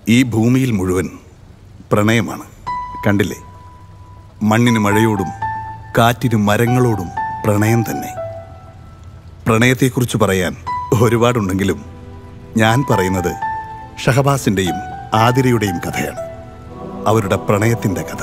ഈ ഭൂമിയിൽ മുഴുവൻ പ്രണയമാണ് കണ്ടില്ലേ മണ്ണിന് മഴയോടും കാറ്റിന് മരങ്ങളോടും പ്രണയം തന്നെ പ്രണയത്തെക്കുറിച്ച് പറയാൻ ഒരുപാടുണ്ടെങ്കിലും ഞാൻ പറയുന്നത് ഷഹബാസിൻ്റെയും ആതിരയുടെയും കഥയാണ് അവരുടെ പ്രണയത്തിൻ്റെ കഥ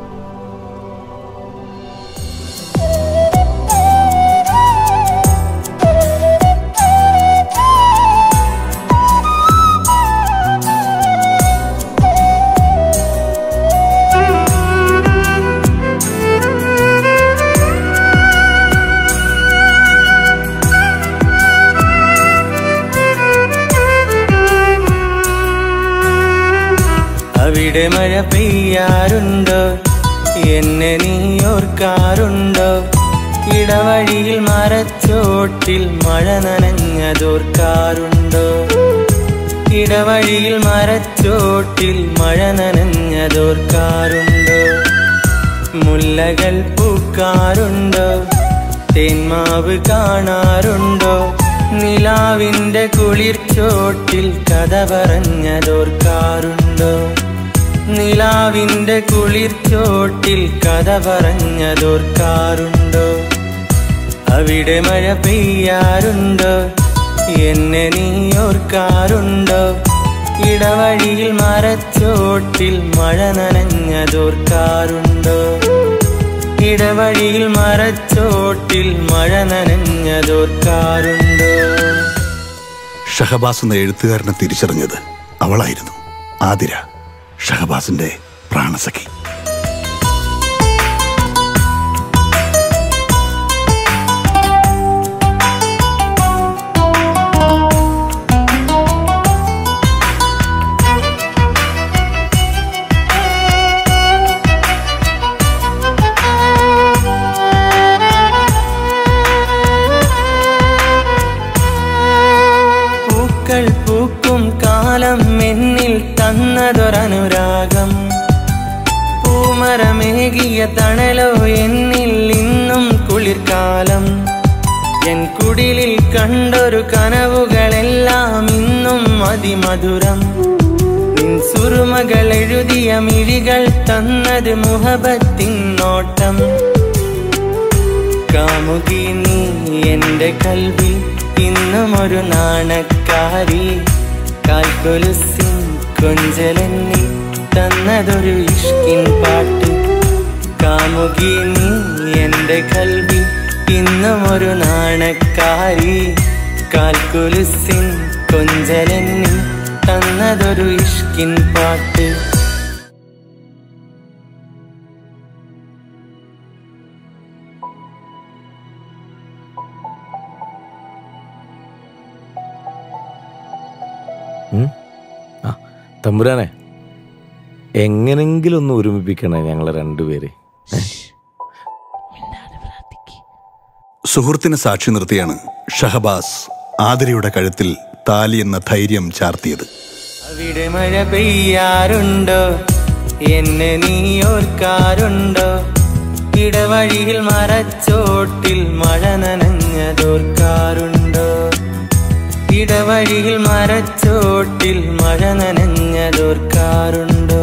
അവിടെ മഴ പെയ്യാറുണ്ടോ എന്നെ നീ ഓർക്കാറുണ്ടോ ഇടവഴിയിൽ മരച്ചോട്ടിൽ മഴ നനഞ്ഞതോർക്കാറുണ്ടോ ഇടവഴിയിൽ മരച്ചോട്ടിൽ മഴ നനഞ്ഞതോർക്കാറുണ്ടോ മുല്ലകൾ പൂക്കാറുണ്ടോ തേന്മാവ് കാണാറുണ്ടോ നിലാവിന്റെ കുളിർച്ചോട്ടിൽ കഥ പറഞ്ഞതോർക്കാറുണ്ടോ നിലാവിന്റെ കുളിർച്ചോട്ടിൽ കഥ പറഞ്ഞതോർക്കാറുണ്ടോ അവിടെ മഴ പെയ്യാറുണ്ടോ എന്നെ നീ ഓർക്കാറുണ്ടോ ഇടവഴിയിൽ മരച്ചോട്ടിൽ മഴ നനഞ്ഞതോർക്കാറുണ്ടോ ഇടവഴിയിൽ മരച്ചോട്ടിൽ മഴ നനഞ്ഞതോർക്കാറുണ്ടോ ഷഹബാസ് എന്ന എഴുത്തുകാരനെ തിരിച്ചറിഞ്ഞത് അവളായിരുന്നു ആതിര ഷഹബാസിന്റെ പ്രാണസഖി പൂക്കൾ പൂക്കും കാലം എന്നിൽ തന്നതൊരനുരാഗം പൂമരമേകിയ തണലോ എന്നിൽ ഇന്നും കുളിർക്കാലം എൻ കുടിലിൽ കണ്ടൊരു കനവുകളെല്ലാം ഇന്നും അതിമധുരം നിൻ സുറുമകൾ എഴുതിയ മിഴികൾ തന്നത് മുഹബത്തിൻ നോട്ടം കാമുകി നീ എന്റെ കൽവി ഇന്നും ഒരു നാണക്കാരി കാൽക്കൊലുസിൻ കൊഞ്ചലെന്നി തന്നതൊരു ഇഷ്കിൻ പാട്ട് കാമുകി നീ എന്റെ കൽവി ഇന്നും ഒരു നാണക്കാരി കാൽക്കൊലുസിൻ കൊഞ്ചലെന്നി തന്നതൊരു ഇഷ്കിൻ പാട്ട് ആ തമ്പുരാനെ എങ്ങനെങ്കിലും ഒന്ന് ഒരുമിപ്പിക്കണേ ഞങ്ങളെ രണ്ടുപേരെ സുഹൃത്തിനെ സാക്ഷി നിർത്തിയാണ് ഷഹബാസ് ആതിരയുടെ കഴുത്തിൽ താലി എന്ന ധൈര്യം ചാർത്തിയത് അവിടെ മഴ പെയ്യാറുണ്ടോ എന്നെ നീ ഓർക്കാറുണ്ടോ ഇടവഴിയിൽ മരച്ചോട്ടിൽ മഴ നനഞ്ഞതോർക്കാറുണ്ടോ ഇടവഴിയിൽ മരച്ചോട്ടിൽ മഴ നനഞ്ഞതോർക്കാറുണ്ടോ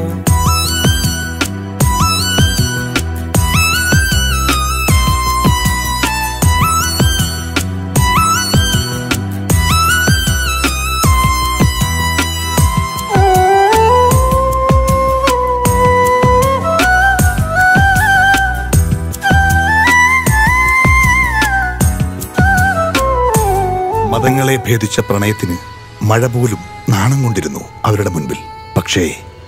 മതങ്ങളെ ഭേദിച്ച പ്രണയത്തിന് മഴ പോലും നാണം കൊണ്ടിരുന്നു അവരുടെ മുൻപിൽ പക്ഷേ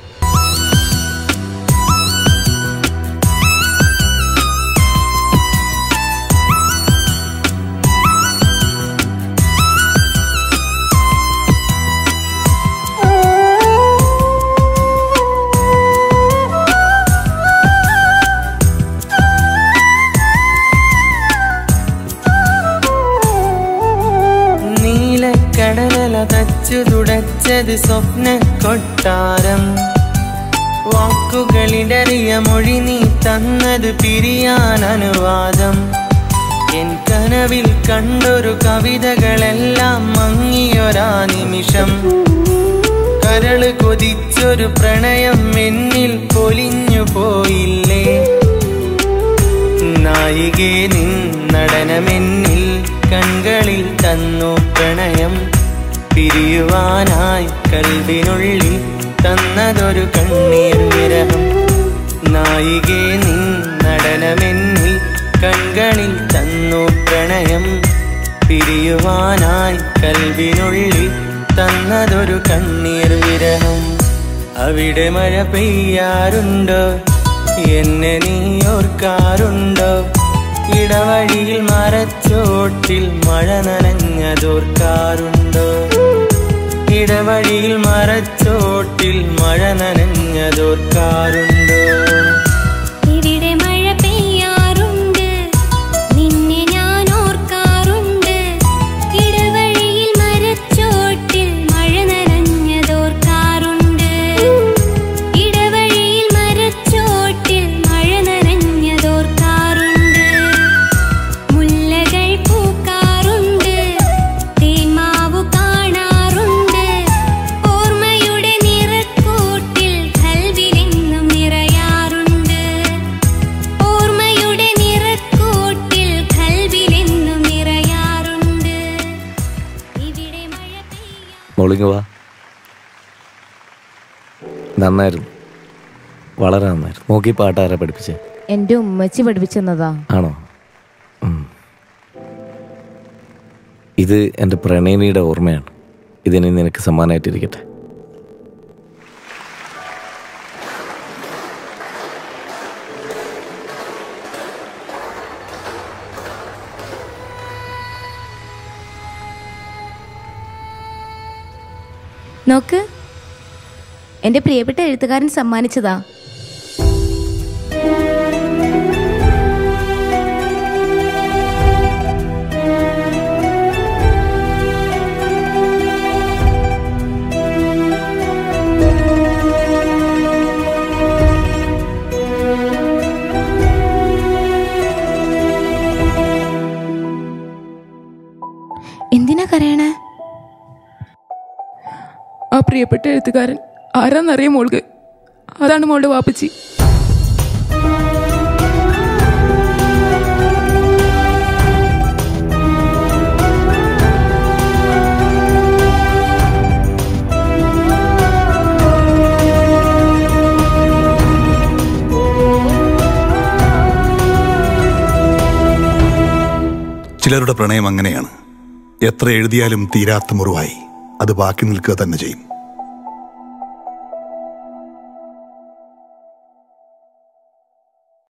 നീലക്കടലല തച്ചു തുടച്ചത് സ്വപ്ന കൊട്ടാരം വാക്കുകളിടറിയ മൊഴി നീ തന്നത് പിരിയാൻ അനുവാദം എൻ കനവിൽ കണ്ടൊരു കവിതകളെല്ലാം മങ്ങിയൊരാ നിമിഷം കരള് കൊതിച്ചൊരു പ്രണയം എന്നിൽ പൊലിഞ്ഞു പോയില്ലേ നായികേ നിൻ നടനമെന്നിൽ കൺകളിൽ തന്നു പ്രണയം പിരിയുവാനായി കൽവിനുള്ളിൽ തന്നതൊരു കണ്ണീർ വിരഹം നായികേ നിൻ നടനമെന്നിൽ കൺകളിൽ തന്നു പ്രണയം പിരിയുവാനായി കൽവിനുള്ളിൽ തന്നതൊരു കണ്ണീർ വിരഹം അവിടെ മഴ പെയ്യാറുണ്ടോ എന്നെ നീ ഓർക്കാറുണ്ടോ ഇടവഴിയിൽ മരച്ചോട്ടിൽ മഴ നനഞ്ഞതോർക്കാറുണ്ടോ ഇടവഴിയിൽ മരച്ചോട്ടിൽ മഴ നനഞ്ഞതോർക്കാറുണ്ടോ ഇവിടെ മഴ പെയ്യാറുണ്ട് നിന്നെ ഞാൻ ഓർക്കാറുണ്ട് ഇടവഴിയിൽ മരച്ചോട്ടിൽ മഴ നനഞ്ഞതോർക്കാറുണ്ട് ഇടവഴിയിൽ മരച്ചോട്ടിൽ മഴ നനഞ്ഞതോർക്കാറുണ്ട് മുല്ലകൾ പൂക്കാറുണ്ട് തേന്മാവു കാണാറുണ്ട് ഓർമ്മയുടെ നിറക്കൂട്ടിൽ കൽവിലെന്നും നിറയാറുണ്ട് ഓർമ്മയുടെ നിറക്കൂട്ടിൽ കൽവിലെന്നും നിറയാറുണ്ട് ഇവിടെ മഴ പെയ്യാ മോളിങ് വാ നന്നായിരുന്നു വളരെ നന്നായിരുന്നു നോക്കി പാട്ട് ആരാ പഠിപ്പിച്ചേ എന്റെ ഉമ്മച്ചി പഠിപ്പിച്ചെന്നതാ ആണോ ഉം. ഇത് എൻ്റെ പ്രണയിനിയുടെ ഓർമ്മയാണ് ഇതിനി നിനക്ക് സമ്മാനമായിട്ടിരിക്കട്ടെ നോക്ക് എന്റെ പ്രിയപ്പെട്ട എഴുത്തുകാരൻ സമ്മാനിച്ചതാ എന്തിനാ കരയണേ ആ പ്രിയപ്പെട്ട എഴുത്തുകാരൻ ആരാന്നറിയാം മോൾക്ക് അതാണ് മോളുടെ വാപ്പച്ചി ചിലരുടെ പ്രണയം അങ്ങനെയാണ് എത്ര എഴുതിയാലും തീരാത്ത മുറിവായി അത് ബാക്കി നിൽക്കുക തന്നെ ചെയ്യും